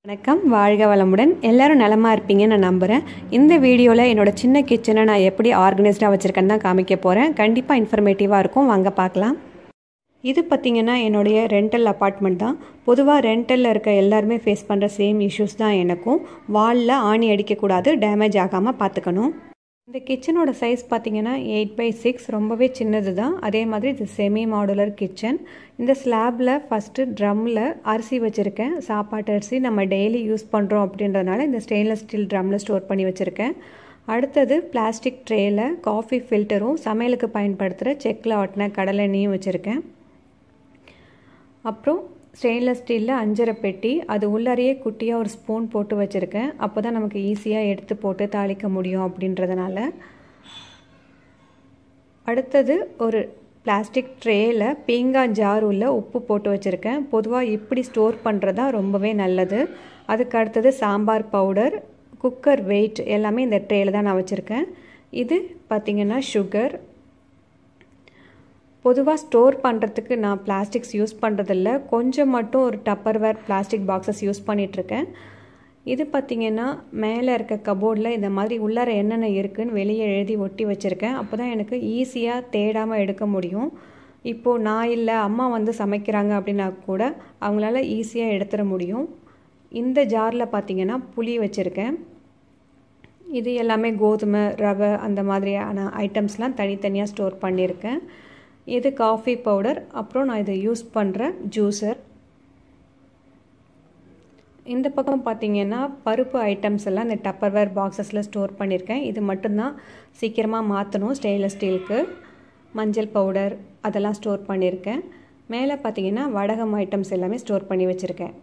வணக்கம் வாழ்க வளமுடன் எல்லாரும் நலமாக இருப்பீங்கன்னு நான் நம்புகிறேன் இந்த வீடியோவில் என்னோட சின்ன கிச்சனை நான் எப்படி ஆர்கனைஸ்டாக வச்சுருக்கேன்னு தான் காமிக்க போகிறேன் கண்டிப்பாக இன்ஃபர்மேட்டிவாக இருக்கும் வாங்க பார்க்கலாம் இது பார்த்திங்கன்னா என்னுடைய ரெண்டல் அப்பார்ட்மெண்ட் தான் பொதுவாக ரெண்டலில் இருக்க எல்லாருமே ஃபேஸ் பண்ணுற சேம் இஷ்யூஸ் தான் எனக்கும் வாலில் ஆணி அடிக்கக்கூடாது டேமேஜ் ஆகாமல் பார்த்துக்கணும் இந்த கிச்சனோட சைஸ் பார்த்தீங்கன்னா எயிட் பை சிக்ஸ் ரொம்பவே சின்னது தான் அதே மாதிரி இது செமி மாடுலர் கிச்சன் இந்த ஸ்லாபில் ஃபஸ்ட்டு ட்ரம்மில் அரிசி வச்சுருக்கேன் சாப்பாட்டு அரிசி நம்ம டெய்லி யூஸ் பண்ணுறோம் அப்படின்றதுனால இந்த ஸ்டெயின்லெஸ் ஸ்டீல் ட்ரம்மில் ஸ்டோர் பண்ணி வச்சுருக்கேன் அடுத்தது பிளாஸ்டிக் ட்ரேயில் காஃபி ஃபில்டரும் சமையலுக்கு பயன்படுத்துகிற செக்கில் ஆட்டின கடலெண்ணையும் வச்சுருக்கேன் அப்புறம் ஸ்டெயின்லெஸ் ஸ்டீலில் அஞ்சரை பெட்டி அது உள்ளாரையே குட்டியாக ஒரு ஸ்பூன் போட்டு வச்சுருக்கேன் அப்போ தான் நமக்கு ஈஸியாக எடுத்து போட்டு தாளிக்க முடியும் அப்படின்றதுனால அடுத்தது ஒரு பிளாஸ்டிக் ட்ரேயில் பீங்கான் ஜார் உள்ள உப்பு போட்டு வச்சுருக்கேன் பொதுவாக இப்படி ஸ்டோர் பண்ணுறது தான் ரொம்பவே நல்லது அதுக்கு அடுத்தது சாம்பார் பவுடர் குக்கர் வெயிட் எல்லாமே இந்த ட்ரேயில் தான் நான் வச்சுருக்கேன் இது பார்த்திங்கன்னா சுகர் பொதுவாக ஸ்டோர் பண்ணுறதுக்கு நான் பிளாஸ்டிக்ஸ் யூஸ் பண்ணுறதில்ல கொஞ்சம் மட்டும் ஒரு டப்பர்வேர் பிளாஸ்டிக் பாக்ஸஸ் யூஸ் பண்ணிகிட்ருக்கேன் இது பார்த்திங்கன்னா மேலே இருக்க கபோர்டில் இந்த மாதிரி உள்ளார என்னென்ன இருக்குதுன்னு வெளியே எழுதி ஒட்டி வச்சுருக்கேன் அப்போ தான் எனக்கு ஈஸியாக தேடாமல் எடுக்க முடியும் இப்போது நான் இல்லை அம்மா வந்து சமைக்கிறாங்க அப்படின்னா கூட அவங்களால ஈஸியாக எடுத்துட முடியும் இந்த ஜாரில் பார்த்திங்கன்னா புளி வச்சுருக்கேன் இது எல்லாமே கோதுமை ரவை அந்த மாதிரியான ஐட்டம்ஸ்லாம் தனித்தனியாக ஸ்டோர் பண்ணியிருக்கேன் இது காஃபி பவுடர் அப்புறம் நான் இதை யூஸ் பண்ணுற ஜூஸர் இந்த பக்கம் பார்த்தீங்கன்னா பருப்பு ஐட்டம்ஸ் எல்லாம் இந்த டப்பர்வேர் பாக்ஸஸில் ஸ்டோர் பண்ணியிருக்கேன் இது மட்டும்தான் சீக்கிரமாக மாற்றணும் ஸ்டெயின்லெஸ் ஸ்டீலுக்கு மஞ்சள் பவுடர் அதெல்லாம் ஸ்டோர் பண்ணியிருக்கேன் மேலே பார்த்தீங்கன்னா வடகம் ஐட்டம்ஸ் எல்லாமே ஸ்டோர் பண்ணி வச்சுருக்கேன்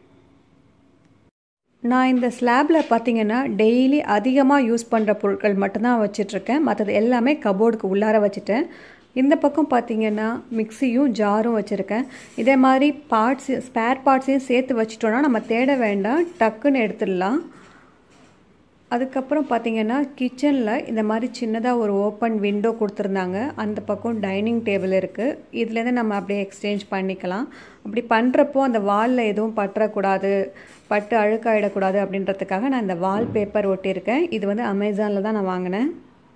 நான் இந்த ஸ்லாபில் பார்த்தீங்கன்னா டெய்லி அதிகமாக யூஸ் பண்ணுற பொருட்கள் மட்டும்தான் வச்சிட்ருக்கேன் மற்றது எல்லாமே கபோர்டுக்கு உள்ளார வச்சுட்டேன் இந்த பக்கம் பார்த்தீங்கன்னா மிக்சியும் ஜாரும் வச்சுருக்கேன் இதே மாதிரி பார்ட்ஸ் ஸ்பேர் பார்ட்ஸையும் சேர்த்து வச்சிட்டோன்னா நம்ம தேட வேண்டாம் டக்குன்னு எடுத்துடலாம் அதுக்கப்புறம் பார்த்தீங்கன்னா கிச்சனில் இந்த மாதிரி சின்னதாக ஒரு ஓப்பன் விண்டோ கொடுத்துருந்தாங்க அந்த பக்கம் டைனிங் டேபிள் இருக்குது இதுலேருந்து நம்ம அப்படியே எக்ஸ்சேஞ்ச் பண்ணிக்கலாம் அப்படி பண்ணுறப்போ அந்த வாலில் எதுவும் பற்றக்கூடாது பட்டு அழுக்காயிடக்கூடாது அப்படின்றதுக்காக நான் இந்த வால் பேப்பர் ஒட்டியிருக்கேன் இது வந்து அமேசானில் தான் நான் வாங்கினேன்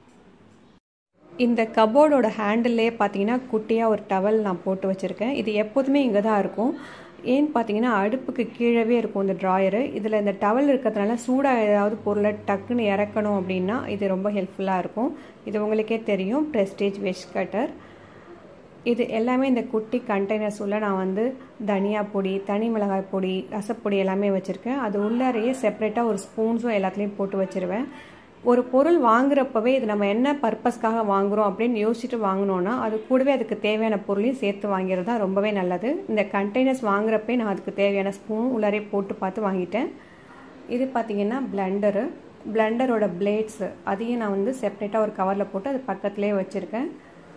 இந்த கபோர்டோட ஹேண்டில்லே பார்த்தீங்கன்னா குட்டியாக ஒரு டவல் நான் போட்டு வச்சுருக்கேன் இது எப்போதுமே இங்கே தான் இருக்கும் ஏன்னு பார்த்தீங்கன்னா அடுப்புக்கு கீழவே இருக்கும் இந்த ட்ராயரு இதில் இந்த டவல் இருக்கிறதுனால சூடாக ஏதாவது பொருளை டக்குன்னு இறக்கணும் அப்படின்னா இது ரொம்ப ஹெல்ப்ஃபுல்லாக இருக்கும் இது உங்களுக்கே தெரியும் ப்ரெஸ்டேஜ் வெஷ் கட்டர் இது எல்லாமே இந்த குட்டி கண்டெய்னர்ஸ் உள்ள நான் வந்து தனியா பொடி தனி மிளகாய் பொடி ரசப்பொடி எல்லாமே வச்சுருக்கேன் அது உள்ளாரையே செப்பரேட்டாக ஒரு ஸ்பூன்ஸும் எல்லாத்துலேயும் போட்டு வச்சுருவேன் ஒரு பொருள் வாங்குறப்பவே இது நம்ம என்ன பர்பஸ்க்காக வாங்குகிறோம் அப்படின்னு யோசிச்சுட்டு வாங்கினோன்னா அது கூடவே அதுக்கு தேவையான பொருளையும் சேர்த்து வாங்கிறது தான் ரொம்பவே நல்லது இந்த கண்டெய்னர்ஸ் வாங்குறப்பே நான் அதுக்கு தேவையான ஸ்பூன் உள்ளாரே போட்டு பார்த்து வாங்கிட்டேன் இது பார்த்திங்கன்னா பிளெண்டரு பிளெண்டரோட பிளேட்ஸு அதையும் நான் வந்து செப்ரேட்டாக ஒரு கவரில் போட்டு அது பக்கத்துலேயே வச்சுருக்கேன்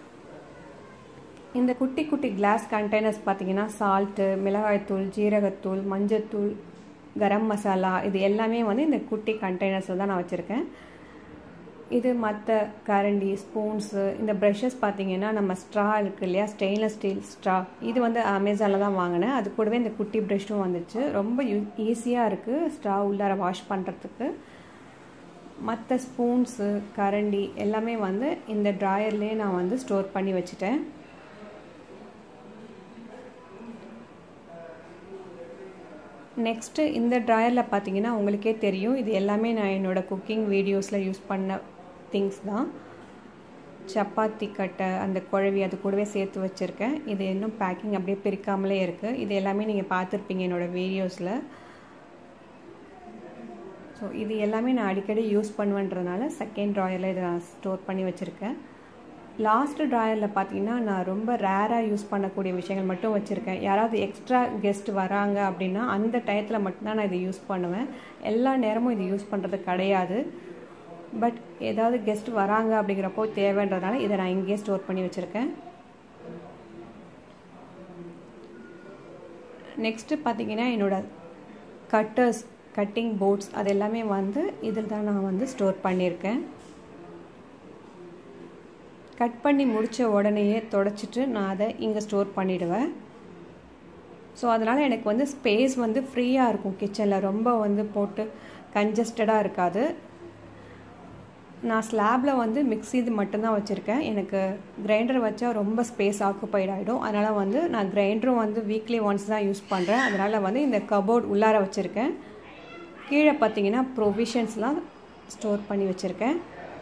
இந்த குட்டி குட்டி கிளாஸ் கண்டெய்னர்ஸ் பார்த்திங்கன்னா சால்ட்டு மிளகாய்த்தூள் ஜீரகத்தூள் மஞ்சத்தூள் கரம் மசாலா இது எல்லாமே வந்து இந்த குட்டி கண்டெய்னர்ஸில் தான் நான் வச்சுருக்கேன் இது மற்ற கரண்டி ஸ்பூன்ஸு இந்த ப்ரஷஸ் பார்த்தீங்கன்னா நம்ம ஸ்ட்ரா இருக்குது இல்லையா ஸ்டெயின்லெஸ் ஸ்டீல் ஸ்ட்ரா இது வந்து அமேசானில் தான் வாங்கினேன் அது கூடவே இந்த குட்டி ப்ரஷ்ஷும் வந்துச்சு ரொம்ப யூ ஈஸியாக இருக்குது ஸ்ட்ரா உள்ளார வாஷ் பண்ணுறதுக்கு மற்ற ஸ்பூன்ஸு கரண்டி எல்லாமே வந்து இந்த ட்ராயர்லேயே நான் வந்து ஸ்டோர் பண்ணி வச்சுட்டேன் நெக்ஸ்ட்டு இந்த ட்ராயரில் பார்த்தீங்கன்னா உங்களுக்கே தெரியும் இது எல்லாமே நான் என்னோடய குக்கிங் வீடியோஸில் யூஸ் பண்ண திங்ஸ் தான் சப்பாத்தி கட்டை அந்த குழவி அது கூடவே சேர்த்து வச்சுருக்கேன் இது இன்னும் பேக்கிங் அப்படியே பிரிக்காமலே இருக்குது இது எல்லாமே நீங்கள் பார்த்துருப்பீங்க என்னோடய வீடியோஸில் ஸோ இது எல்லாமே நான் அடிக்கடி யூஸ் பண்ணுவேன்றதுனால செகண்ட் ட்ராயரில் இதை நான் ஸ்டோர் பண்ணி வச்சுருக்கேன் லாஸ்ட்டு ட்ராயரில் பார்த்தீங்கன்னா நான் ரொம்ப ரேராக யூஸ் பண்ணக்கூடிய விஷயங்கள் மட்டும் வச்சுருக்கேன் யாராவது எக்ஸ்ட்ரா கெஸ்ட் வராங்க அப்படின்னா அந்த டயத்தில் மட்டும்தான் நான் இதை யூஸ் பண்ணுவேன் எல்லா நேரமும் இது யூஸ் பண்ணுறது கிடையாது பட் ஏதாவது கெஸ்ட் வராங்க அப்படிங்கிறப்போ தேவைன்றதுனால இதை நான் இங்கேயே ஸ்டோர் பண்ணி வச்சுருக்கேன் நெக்ஸ்ட்டு பார்த்தீங்கன்னா என்னோடய கட்டர்ஸ் கட்டிங் போர்ட்ஸ் அது எல்லாமே வந்து இதில் தான் நான் வந்து ஸ்டோர் பண்ணியிருக்கேன் கட் பண்ணி முடித்த உடனேயே தொடச்சிட்டு நான் அதை இங்கே ஸ்டோர் பண்ணிவிடுவேன் ஸோ அதனால் எனக்கு வந்து ஸ்பேஸ் வந்து ஃப்ரீயாக இருக்கும் கிச்சனில் ரொம்ப வந்து போட்டு கன்ஜஸ்டடாக இருக்காது நான் ஸ்லாபில் வந்து மிக்ஸி இது மட்டும்தான் வச்சுருக்கேன் எனக்கு கிரைண்டர் வச்சா ரொம்ப ஸ்பேஸ் ஆக்குப்பைட் ஆகிடும் அதனால் வந்து நான் கிரைண்டரும் வந்து வீக்லி ஒன்ஸ் தான் யூஸ் பண்ணுறேன் அதனால் வந்து இந்த கபோர்ட் உள்ளார வச்சுருக்கேன் கீழே பார்த்தீங்கன்னா ப்ரொவிஷன்ஸ்லாம் ஸ்டோர் பண்ணி வச்சுருக்கேன்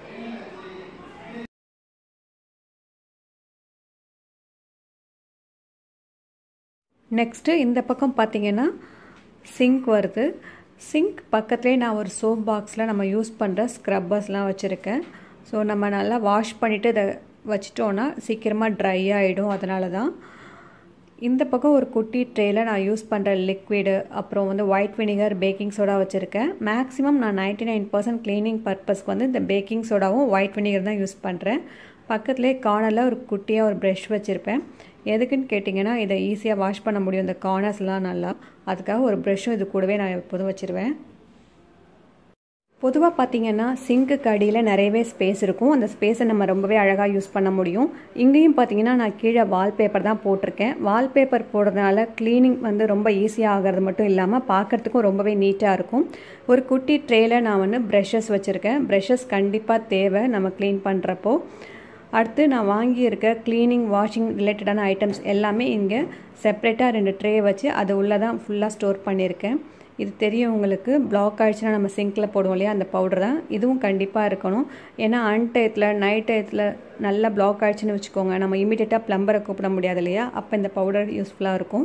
நெக்ஸ்ட்டு இந்த பக்கம் பார்த்தீங்கன்னா சிங்க் வருது சிங்க் பக்கத்துலேயே நான் ஒரு சோப் பாக்ஸில் நம்ம யூஸ் பண்ணுற ஸ்க்ரப்பர்ஸ்லாம் வச்சுருக்கேன் ஸோ நம்ம நல்லா வாஷ் பண்ணிவிட்டு இதை வச்சிட்டோன்னா சீக்கிரமாக ட்ரை ஆகிடும் அதனால தான் இந்த பக்கம் ஒரு குட்டி ட்ரேயில் நான் யூஸ் பண்ணுற லிக்விடு அப்புறம் வந்து ஒயிட் வினிகர் பேக்கிங் சோடா வச்சுருக்கேன் மேக்ஸிமம் நான் நைன்ட்டி நைன் பர்சன்ட் க்ளீனிங் பர்பஸ்க்கு வந்து இந்த பேக்கிங் சோடாவும் ஒயிட் வினிகர் தான் யூஸ் பண்ணுறேன் பக்கத்துலேயே கார்னரில் ஒரு குட்டியாக ஒரு ப்ரெஷ் வச்சுருப்பேன் எதுக்குன்னு கேட்டிங்கன்னா இதை ஈஸியாக வாஷ் பண்ண முடியும் இந்த கார்னர்ஸ்லாம் நல்லா அதுக்காக ஒரு ப்ரெஷ்ஷும் இது கூடவே நான் எப்போதும் வச்சுருவேன் பொதுவாக பார்த்தீங்கன்னா சிங்க்குக்கு அடியில் நிறையவே ஸ்பேஸ் இருக்கும் அந்த ஸ்பேஸை நம்ம ரொம்பவே அழகாக யூஸ் பண்ண முடியும் இங்கேயும் பார்த்தீங்கன்னா நான் கீழே வால்பேப்பர் தான் போட்டிருக்கேன் வால்பேப்பர் போடுறதுனால க்ளீனிங் வந்து ரொம்ப ஈஸியாக ஆகிறது மட்டும் இல்லாமல் பார்க்குறதுக்கும் ரொம்பவே நீட்டாக இருக்கும் ஒரு குட்டி ட்ரேயில் நான் வந்து ப்ரெஷஸ் வச்சுருக்கேன் ப்ரெஷஸ் கண்டிப்பாக தேவை நம்ம க்ளீன் பண்ணுறப்போ அடுத்து நான் வாங்கியிருக்க க்ளீனிங் வாஷிங் ரிலேட்டடான ஐட்டம்ஸ் எல்லாமே இங்கே செப்ரேட்டாக ரெண்டு ட்ரே வச்சு அது உள்ளே தான் ஃபுல்லாக ஸ்டோர் பண்ணியிருக்கேன் இது தெரியும் உங்களுக்கு பிளாக் ஆகிடுச்சுன்னா நம்ம சிங்கில் போடுவோம் இல்லையா அந்த பவுடர் தான் இதுவும் கண்டிப்பாக இருக்கணும் ஏன்னா அன் டயத்தில் நைட் டயத்தில் நல்லா பிளாக் ஆகிடுச்சுன்னு வச்சுக்கோங்க நம்ம இமீடியட்டாக ப்ளம்பரை கூப்பிட முடியாது இல்லையா அப்போ இந்த பவுடர் யூஸ்ஃபுல்லாக இருக்கும்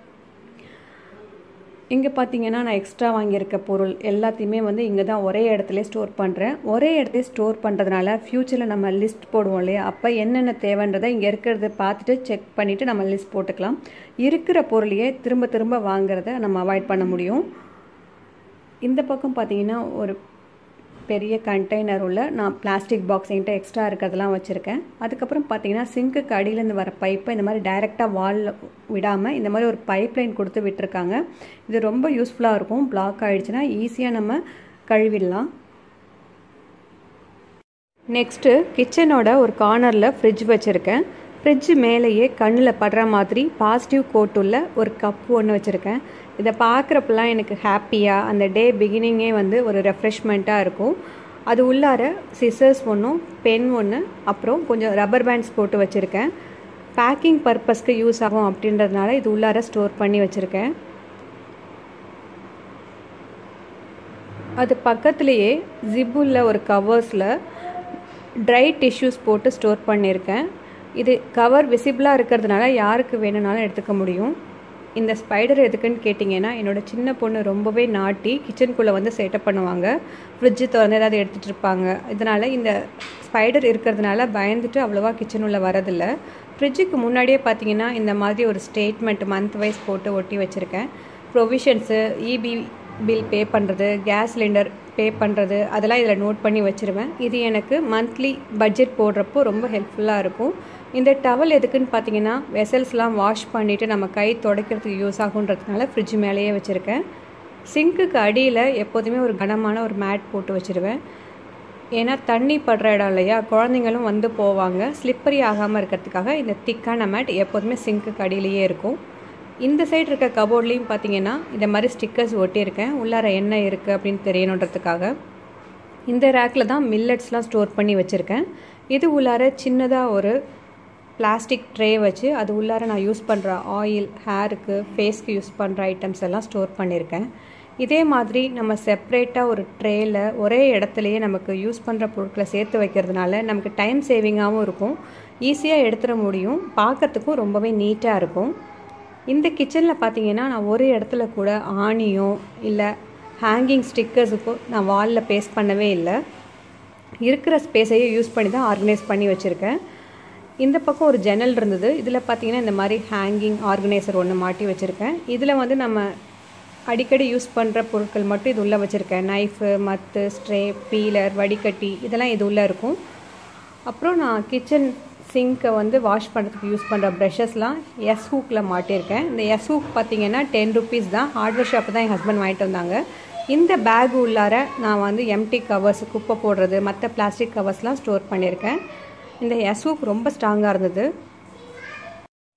இங்கே பார்த்தீங்கன்னா நான் எக்ஸ்ட்ரா வாங்கியிருக்க பொருள் எல்லாத்தையுமே வந்து இங்கே தான் ஒரே இடத்துல ஸ்டோர் பண்ணுறேன் ஒரே இடத்துல ஸ்டோர் பண்ணுறதுனால ஃப்யூச்சரில் நம்ம லிஸ்ட் போடுவோம் இல்லையா அப்போ என்னென்ன தேவைன்றதை இங்கே இருக்கிறத பார்த்துட்டு செக் பண்ணிவிட்டு நம்ம லிஸ்ட் போட்டுக்கலாம் இருக்கிற பொருளையே திரும்ப திரும்ப வாங்குறத நம்ம அவாய்ட் பண்ண முடியும் இந்த பக்கம் பார்த்தீங்கன்னா ஒரு பெரிய கண்டெய்னர் உள்ள நான் பிளாஸ்டிக் பாக்ஸ் என்கிட்ட எக்ஸ்ட்ரா இருக்கிறதெல்லாம் வச்சுருக்கேன் அதுக்கப்புறம் பார்த்தீங்கன்னா சிங்க்குக்கு அடியிலேருந்து வர பைப்பை இந்த மாதிரி டைரெக்டாக வாலில் விடாமல் இந்த மாதிரி ஒரு பைப் லைன் கொடுத்து விட்டுருக்காங்க இது ரொம்ப யூஸ்ஃபுல்லாக இருக்கும் பிளாக் ஆகிடுச்சுன்னா ஈஸியாக நம்ம கழுவிடலாம் நெக்ஸ்ட்டு கிச்சனோட ஒரு கார்னரில் ஃப்ரிட்ஜ் வச்சுருக்கேன் ஃப்ரிட்ஜ் மேலேயே கண்ணில் படுற மாதிரி பாசிட்டிவ் கோட் உள்ள ஒரு கப்பு ஒன்று வச்சுருக்கேன் இதை பார்க்குறப்பெல்லாம் எனக்கு ஹாப்பியாக அந்த டே பிகினிங்கே வந்து ஒரு ரெஃப்ரெஷ்மெண்ட்டாக இருக்கும் அது உள்ளார சிசர்ஸ் ஒன்றும் பென் ஒன்று அப்புறம் கொஞ்சம் ரப்பர் பேண்ட்ஸ் போட்டு வச்சுருக்கேன் பேக்கிங் பர்பஸ்க்கு யூஸ் ஆகும் அப்படின்றதுனால இது உள்ளார ஸ்டோர் பண்ணி வச்சுருக்கேன் அது பக்கத்துலேயே ஜிப்புள்ள ஒரு கவர்ஸில் ட்ரை டிஷ்யூஸ் போட்டு ஸ்டோர் பண்ணியிருக்கேன் இது கவர் விசிபிளாக இருக்கிறதுனால யாருக்கு வேணும்னாலும் எடுத்துக்க முடியும் இந்த ஸ்பைடர் எதுக்குன்னு கேட்டிங்கன்னா என்னோடய சின்ன பொண்ணு ரொம்பவே நாட்டி கிச்சனுக்குள்ளே வந்து செட்டப் பண்ணுவாங்க ஃப்ரிட்ஜு திறந்து ஏதாவது எடுத்துகிட்டு இருப்பாங்க இதனால் இந்த ஸ்பைடர் இருக்கிறதுனால பயந்துட்டு அவ்வளோவா கிச்சன் உள்ள வரதில்ல ஃப்ரிட்ஜுக்கு முன்னாடியே பார்த்தீங்கன்னா இந்த மாதிரி ஒரு ஸ்டேட்மெண்ட் மந்த் வைஸ் போட்டு ஒட்டி வச்சுருக்கேன் ப்ரொவிஷன்ஸு இபி பில் பே பண்ணுறது கேஸ் சிலிண்டர் பே பண்ணுறது அதெல்லாம் இதில் நோட் பண்ணி வச்சுருவேன் இது எனக்கு மந்த்லி பட்ஜெட் போடுறப்போ ரொம்ப ஹெல்ப்ஃபுல்லாக இருக்கும் இந்த டவல் எதுக்குன்னு பார்த்தீங்கன்னா வெசல்ஸ்லாம் வாஷ் பண்ணிவிட்டு நம்ம கை துடைக்கிறதுக்கு யூஸ் ஆகுன்றதுனால ஃப்ரிட்ஜ் மேலேயே வச்சுருக்கேன் சிங்க்குக்கு அடியில் எப்போதுமே ஒரு கனமான ஒரு மேட் போட்டு வச்சுருவேன் ஏன்னா தண்ணி படுற இடம் இல்லையா குழந்தைங்களும் வந்து போவாங்க ஸ்லிப்பரி ஆகாமல் இருக்கிறதுக்காக இந்த திக்கான மேட் எப்போதுமே சிங்க்குக்கு அடியிலேயே இருக்கும் இந்த சைடு இருக்க கபோர்ட்லேயும் பார்த்தீங்கன்னா இந்த மாதிரி ஸ்டிக்கர்ஸ் ஒட்டியிருக்கேன் உள்ளார என்ன இருக்குது அப்படின்னு தெரியணுன்றதுக்காக இந்த ரேக்கில் தான் மில்லட்ஸ்லாம் ஸ்டோர் பண்ணி வச்சுருக்கேன் இது உள்ளார சின்னதாக ஒரு பிளாஸ்டிக் ட்ரே வச்சு அது உள்ளார நான் யூஸ் பண்ணுற ஆயில் ஹேருக்கு ஃபேஸ்க்கு யூஸ் பண்ணுற ஐட்டம்ஸ் எல்லாம் ஸ்டோர் பண்ணியிருக்கேன் இதே மாதிரி நம்ம செப்ரேட்டாக ஒரு ட்ரேயில் ஒரே இடத்துலையே நமக்கு யூஸ் பண்ணுற பொருட்களை சேர்த்து வைக்கிறதுனால நமக்கு டைம் சேவிங்காகவும் இருக்கும் ஈஸியாக எடுத்துட முடியும் பார்க்கறதுக்கும் ரொம்பவே நீட்டாக இருக்கும் இந்த கிச்சனில் பார்த்தீங்கன்னா நான் ஒரு இடத்துல கூட ஆணியோ இல்லை ஹேங்கிங் ஸ்டிக்கர்ஸுக்கோ நான் வாலில் பேஸ்ட் பண்ணவே இல்லை இருக்கிற ஸ்பேஸையே யூஸ் பண்ணி தான் ஆர்கனைஸ் பண்ணி வச்சுருக்கேன் இந்த பக்கம் ஒரு ஜன்னல் இருந்தது இதில் பார்த்தீங்கன்னா இந்த மாதிரி ஹேங்கிங் ஆர்கனைசர் ஒன்று மாட்டி வச்சுருக்கேன் இதில் வந்து நம்ம அடிக்கடி யூஸ் பண்ணுற பொருட்கள் மட்டும் இது உள்ளே வச்சுருக்கேன் நைஃபு மத்து ஸ்ட்ரே பீலர் வடிகட்டி இதெல்லாம் இது உள்ளே இருக்கும் அப்புறம் நான் கிச்சன் சிங்க்கை வந்து வாஷ் பண்ணுறதுக்கு யூஸ் பண்ணுற ப்ரஷஸ்லாம் எஸ் ஹூக்கில் மாட்டியிருக்கேன் இந்த எஸ் ஹூக் பார்த்தீங்கன்னா டென் ருபீஸ் தான் ஹார்ட்வேர் ஷாப்பு தான் என் ஹஸ்பண்ட் வாங்கிட்டு வந்தாங்க இந்த பேக் உள்ளார நான் வந்து எம்டி கவர்ஸ் குப்பை போடுறது மற்ற பிளாஸ்டிக் கவர்ஸ்லாம் ஸ்டோர் பண்ணியிருக்கேன் இந்த எஸ் ஹூக் ரொம்ப ஸ்ட்ராங்காக இருந்தது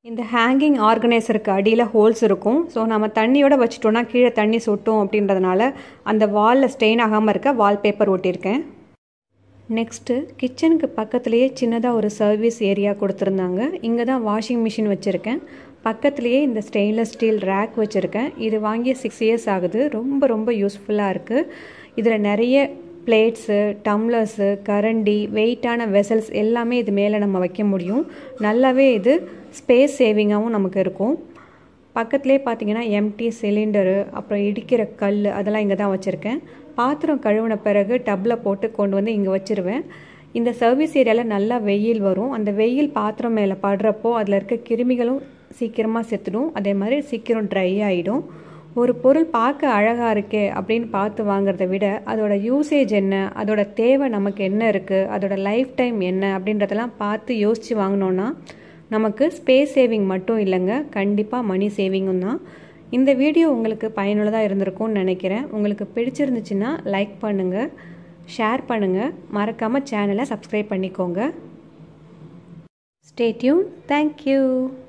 இந்த ஹேங்கிங் ஆர்கனைசருக்கு அடியில் ஹோல்ஸ் இருக்கும் ஸோ நம்ம தண்ணியோட வச்சுட்டோன்னா கீழே தண்ணி சொட்டும் அப்படின்றதுனால அந்த வாலில் ஸ்டெயின் ஆகாமல் இருக்க வால்பேப்பர் ஒட்டியிருக்கேன் நெக்ஸ்ட்டு கிச்சனுக்கு பக்கத்துலேயே சின்னதாக ஒரு சர்வீஸ் ஏரியா கொடுத்துருந்தாங்க இங்கே தான் வாஷிங் மிஷின் வச்சுருக்கேன் பக்கத்துலேயே இந்த ஸ்டெயின்லெஸ் ஸ்டீல் ரேக் வச்சுருக்கேன் இது வாங்கி சிக்ஸ் இயர்ஸ் ஆகுது ரொம்ப ரொம்ப யூஸ்ஃபுல்லாக இருக்குது இதில் நிறைய பிளேட்ஸு டம்ளர்ஸு கரண்டி வெயிட்டான வெசல்ஸ் எல்லாமே இது மேலே நம்ம வைக்க முடியும் நல்லாவே இது ஸ்பேஸ் சேவிங்காகவும் நமக்கு இருக்கும் பக்கத்துலேயே பார்த்தீங்கன்னா எம்டி சிலிண்டரு அப்புறம் இடிக்கிற கல் அதெல்லாம் இங்கே தான் வச்சுருக்கேன் பாத்திரம் கழுவின பிறகு டப்பில் போட்டு கொண்டு வந்து இங்கே வச்சுருவேன் இந்த சர்வீஸ் ஏரியாவில் நல்லா வெயில் வரும் அந்த வெயில் பாத்திரம் மேலே படுறப்போ அதில் இருக்க கிருமிகளும் சீக்கிரமாக செத்துடும் அதே மாதிரி சீக்கிரம் ட்ரை ஆகிடும் ஒரு பொருள் பார்க்க அழகாக இருக்கே அப்படின்னு பார்த்து வாங்குறத விட அதோட யூசேஜ் என்ன அதோட தேவை நமக்கு என்ன இருக்குது அதோட லைஃப் டைம் என்ன அப்படின்றதெல்லாம் பார்த்து யோசித்து வாங்கினோன்னா நமக்கு ஸ்பேஸ் சேவிங் மட்டும் இல்லைங்க கண்டிப்பாக மணி சேவிங்கும் தான் இந்த வீடியோ உங்களுக்கு பயனுள்ளதாக இருந்திருக்கும்னு நினைக்கிறேன் உங்களுக்கு பிடிச்சிருந்துச்சுன்னா லைக் பண்ணுங்கள் ஷேர் பண்ணுங்கள் மறக்காமல் சேனலை சப்ஸ்கிரைப் பண்ணிக்கோங்க ஸ்டே டியூன் தேங்க்யூ